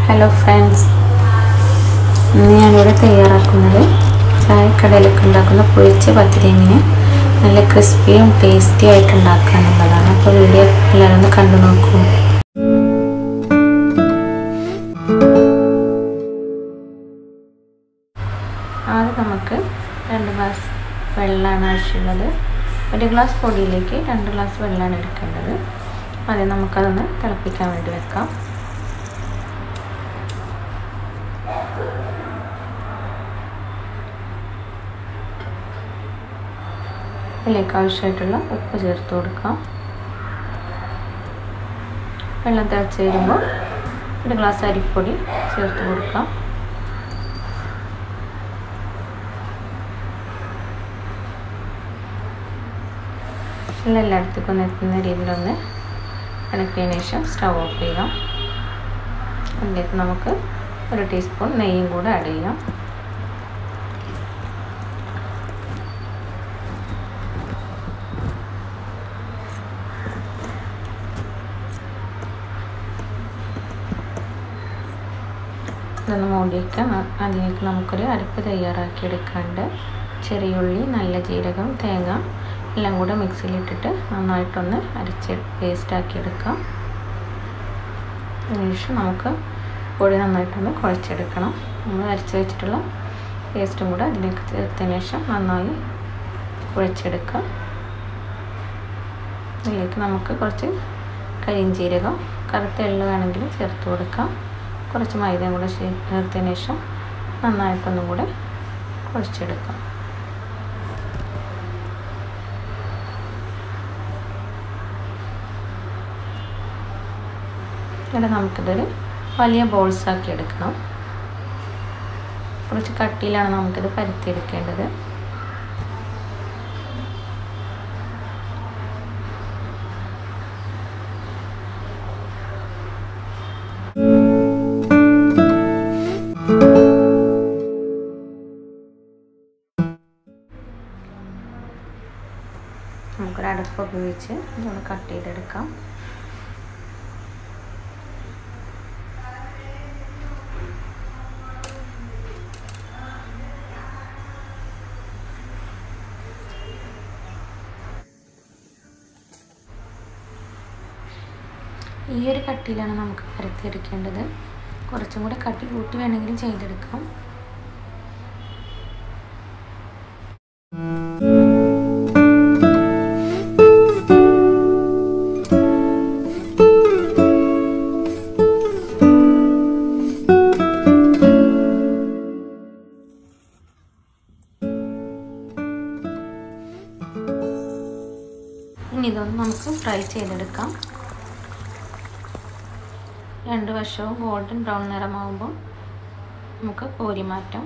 hello friends ഇന്ന് ഞാനിവിടെ തയ്യാറാക്കുന്നത് ചായക്കടയിലൊക്കെ ഉണ്ടാക്കുന്ന പൊരിച്ച പത്തിരി എങ്ങനെ നല്ല ക്രിസ്പിയും ടേസ്റ്റി ആയിട്ട് ഉണ്ടാക്കുക എന്നുള്ളതാണ് അപ്പോൾ വീഡിയോ എല്ലാവരും ഒന്ന് കണ്ടു നോക്കൂ ആദ്യം നമുക്ക് രണ്ട് ഗ്ലാസ് വെള്ളമാണ് ആവശ്യമുള്ളത് ഒരു ഗ്ലാസ് പൊടിയിലേക്ക് രണ്ട് ഗ്ലാസ് വെള്ളമാണ് എടുക്കേണ്ടത് ആദ്യം നമുക്കതൊന്ന് തിളപ്പിക്കാൻ വേണ്ടി വെക്കാം ഇതിലേക്ക് ആവശ്യമായിട്ടുള്ള ഉപ്പ് ചേർത്ത് കൊടുക്കാം വെള്ളം തിളച്ച് വരുമ്പോൾ ഒരു ഗ്ലാസ് അരിപ്പൊടി ചേർത്ത് കൊടുക്കാം എല്ലാം എല്ലായിടത്തേക്കും ഒന്ന് എത്തുന്ന രീതിയിലൊന്ന് ഇളക്കിയതിന് ശേഷം സ്റ്റവ് ഓഫ് ചെയ്യാം അതിലേക്ക് നമുക്ക് ഒരു ടീസ്പൂൺ നെയ്യും കൂടെ ആഡ് ചെയ്യാം ഇതൊന്ന് മൂടി വയ്ക്കാം അതിലേക്ക് നമുക്കൊരു അരപ്പ് തയ്യാറാക്കി എടുക്കാണ്ട് ചെറിയുള്ളി നല്ല ജീരകം തേങ്ങ എല്ലാം കൂടെ മിക്സിയിലിട്ടിട്ട് നന്നായിട്ടൊന്ന് അരച്ച് പേസ്റ്റാക്കി എടുക്കാം അതിനുശേഷം നമുക്ക് പൊടി നന്നായിട്ടൊന്ന് കുഴച്ചെടുക്കണം നമ്മൾ അരച്ച് വെച്ചിട്ടുള്ള പേസ്റ്റും കൂടെ അതിലേക്ക് ചേർത്തതിന് ശേഷം നന്നായി കുഴച്ചെടുക്കാം ഇതിലേക്ക് നമുക്ക് കുറച്ച് കരിഞ്ചീരകം കറുത്ത എള്ള് വേണമെങ്കിൽ ചേർത്ത് കൊടുക്കാം കുറച്ച് മൈദയും കൂടെ ചേർത്തതിന് ശേഷം നന്നായിട്ടൊന്നും കൂടെ കുഴച്ചെടുക്കാം എന്നിട്ട് നമുക്കിതൊരു വലിയ ബോൾസ് ആക്കി എടുക്കണം കുറച്ച് കട്ടിയിലാണ് നമുക്കിത് പരത്തിയെടുക്കേണ്ടത് നമുക്കൊരു അടുപ്പ് ഉപയോഗിച്ച് ഇതൊന്ന് കട്ട് ചെയ്തെടുക്കാം ഈ ഒരു കട്ടിയിലാണ് നമുക്ക് പരത്തിയെടുക്കേണ്ടത് കുറച്ചും കൂടെ കട്ടി കൂട്ടി വേണമെങ്കിലും ചെയ്തെടുക്കാം ഇനി ഇതൊന്ന് നമുക്ക് ഫ്രൈ ചെയ്തെടുക്കാം രണ്ട് വശവും ഗോൾഡൻ ബ്രൗൺ നിറമാകുമ്പോൾ നമുക്ക് കോരി മാറ്റാം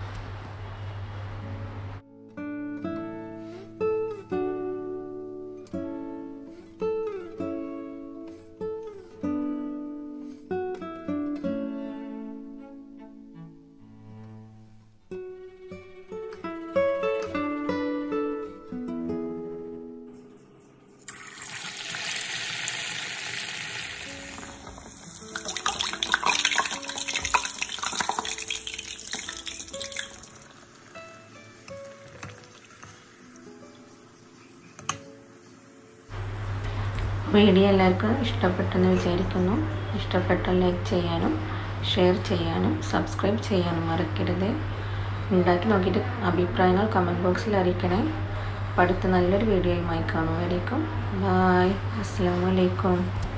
വീഡിയോ എല്ലാവർക്കും ഇഷ്ടപ്പെട്ടെന്ന് വിചാരിക്കുന്നു ഇഷ്ടപ്പെട്ടാൽ ലൈക്ക് ചെയ്യാനും ഷെയർ ചെയ്യാനും സബ്സ്ക്രൈബ് ചെയ്യാനും മറക്കരുത് ഉണ്ടാക്കി നോക്കിയിട്ട് അഭിപ്രായങ്ങൾ കമൻറ്റ് ബോക്സിൽ അറിയിക്കണേ അപ്പോൾ അടുത്ത നല്ലൊരു വീഡിയോയുമായി കാണുമായിരിക്കും ബായ് അസ്സാം വലൈക്കും